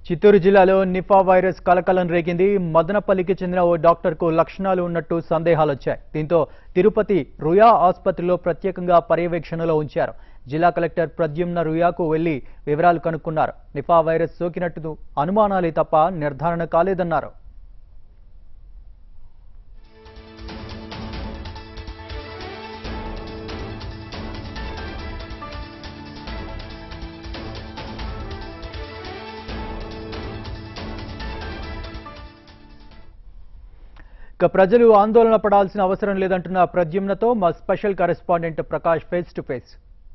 చిత్తూరు జిల్లాలో Nipah virus కలకలం రేగింది మదనపల్లికి చెందిన ఓ డాక్టర్కు లక్షణాలు ఉన్నట్టు సందేహాలు వచ్చాయి దీంతో తిరుపతి రుయా ఆసుపత్రిలో ప్రత్యేకంగా పర్యవేక్షణలో ఉంచారు జిల్లా కలెక్టర్ ప్రద్యుమ్న రుయాకు వెళ్లి వివరాలు కనుక్కున్నారు నిపా వైరస్ సోకినట్టు అనుమానాలే తప్ప నిర్ధారణ కాలేదన్నారు ఇక ప్రజలు ఆందోళన పడాల్సిన అవసరం లేదంటున్న ప్రద్యుమ్నతో మా special correspondent Prakash face to face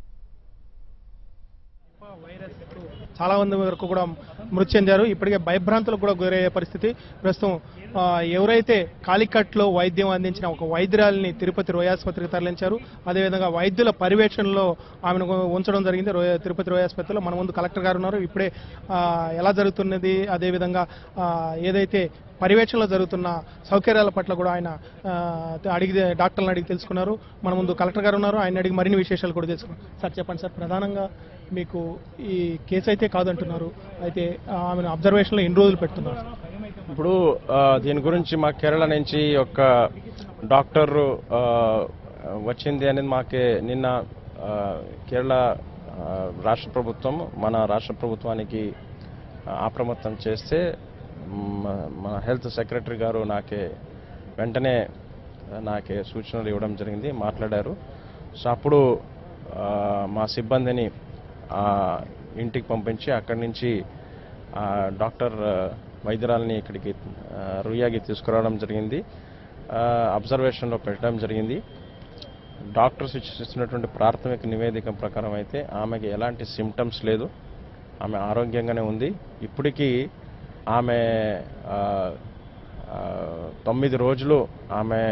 virus చాలా మంది వరకు కూడా మృతి చెందారు ఇప్పటికే భయభ్రాంతులకు కూడా గురయ్యే పరిస్థితి ప్రస్తుతం ఆ, ఎవరైతే కాలికట్లో వైద్యం అందించిన ఒక వైద్యురాలిని తిరుపతి రోయాసుపత్రికి తరలించారు అదేవిధంగా వైద్యుల పర్యవేక్షణలో ఆమెను ఉంచడం జరిగింది రోయ తిరుపతి రోయాసుపత్రిలో మన ముందు కలెక్టర్ గారు ఉన్నారు ఇప్పుడే ఆ, ఎలా జరుగుతున్నది అదేవిధంగా ఆ, ఏదైతే పర్యవేక్షణలో జరుగుతున్న సౌకర్యాల పట్ల కూడా ఆయన ఆ, అడిగి డాక్టర్లను అడిగి తెలుసుకున్నారు మన ముందు కలెక్టర్ గారు ఉన్నారు ఆయన అడిగి మరిన్ని విశేషాలు కూడా తెలుసుకున్నారు సార్ చెప్పండి సార్ ప్రధానంగా మీకు ఈ కేసు అయితే కాదంటున్నారు అయితే ఆ, ఆమెను అబ్జర్వేషన్లో ఎన్ని రోజులు పెడుతున్నారు ఇప్పుడు ఆ, దీని గురించి మా కేరళ నుంచి ఒక డాక్టర్ ఆ, వచ్చింది అనేది మాకే నిన్న ఆ, కేరళ ఆ, రాష్ట్ర ప్రభుత్వం మన రాష్ట్ర ప్రభుత్వానికి అప్రమత్తం చేస్తే మ- మన హెల్త్ సెక్రటరీ గారు నాకే వెంటనే నాకే సూచనలు ఇవ్వడం జరిగింది మాట్లాడారు సో అప్పుడు ఆ, మా సిబ్బందిని ఆ, ఇంటికి పంపించి అక్కడి నుంచి ఆ, డాక్టర్ ఆ, వైద్యురాలని ఇక్కడికి ఆ, రుయాకి తీసుకురావడం జరిగింది ఆ, అబ్జర్వేషన్లో పెట్టడం జరిగింది డాక్టర్స్ ఇచ్చి- ఇచ్చినటువంటి ప్రాథమిక నివేదిక ప్రకారం అయితే ఆమెకి ఎలాంటి సిమ్టమ్స్ లేదు ఆమె ఆరోగ్యంగానే ఉంది ఇప్పటికీ ఆమె ఆ, ఆ, తొమ్మిది రోజులు ఆమె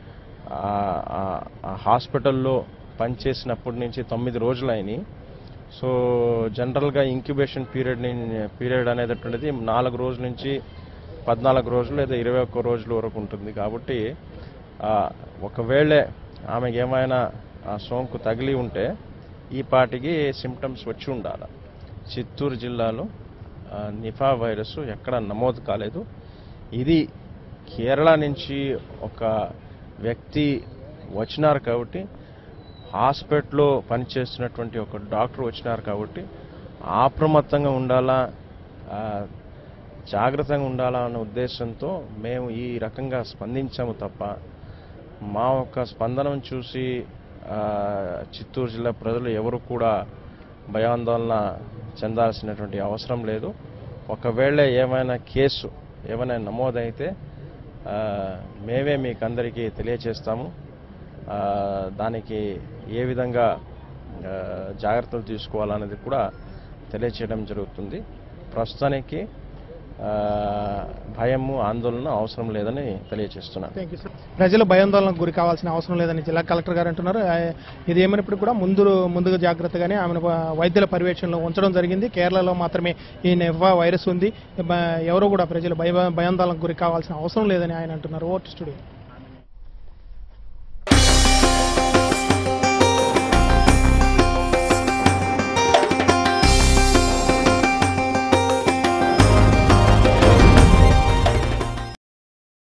ఆ- ఆ- ఆ హాస్పిటల్లో పనిచేసినప్పటి నుంచి తొమ్మిది రోజులు అయినాయి సో జనరల్గా ఇంక్యుబేషన్ పీరియడ్ పీరియడ్ అనేటటువంటిది నాలుగు రోజుల నుంచి పద్నాలుగు రోజులు లేదా ఇరవై ఒక్క రోజుల వరకు ఉంటుంది కాబట్టి ఆ, ఒకవేళ ఆమెకి ఏమైనా ఆ సోంకు తగిలి ఉంటే ఈ పాటికి సిమ్టమ్స్ వచ్చి ఉండాలి చిత్తూరు జిల్లాలో ఆ, నిఫా వైరస్ ఎక్కడ నమోదు కాలేదు ఇది కేరళ నుంచి ఒక వ్యక్తి వచ్చినారు కాబట్టి హాస్పిటల్లో పనిచేస్తున్నటువంటి ఒక డాక్టర్ వచ్చినారు కాబట్టి అప్రమత్తంగా ఉండాలా ఆ, జాగ్రత్తగా ఉండాలా అనే ఉద్దేశంతో మేము ఈ రకంగా స్పందించాము తప్ప మా యొక్క స్పందనను చూసి ఆ, చిత్తూరు జిల్లా ప్రజలు ఎవరు కూడా భయాందోళన చెందాల్సినటువంటి అవసరం లేదు ఒకవేళ ఏమైనా కేసు ఏమైనా నమోదైతే ఆ, మేమే మీకు అందరికీ తెలియచేస్తాము ఆ, దానికి ఏ విధంగా ఆ, జాగ్రత్తలు తీసుకోవాలనేది కూడా తెలియచేయడం జరుగుతుంది ప్రస్తుతానికి ఆ, భయము ఆందోళన అవసరం లేదని తెలియచేస్తున్నాను థ్యాంక్ యూ సార్ ప్రజలు భయాందోళనకు గురి కావాల్సిన అవసరం లేదని జిల్లా కలెక్టర్ గారు అంటున్నారు ఆ, ఇది ఏమైనప్పుడు కూడా ముందు ముందుగా జాగ్రత్తగానే ఆమెను ఆ, వైద్యుల పర్యవేక్షణలో ఉంచడం జరిగింది కేరళలో మాత్రమే ఈ నెఫా వైరస్ ఉంది బ- ఎవరు కూడా ప్రజలు భయ భయాందోళనకు గురి కావాల్సిన అవసరం లేదని ఆయన అంటున్నారు ఓట్ స్టూడియో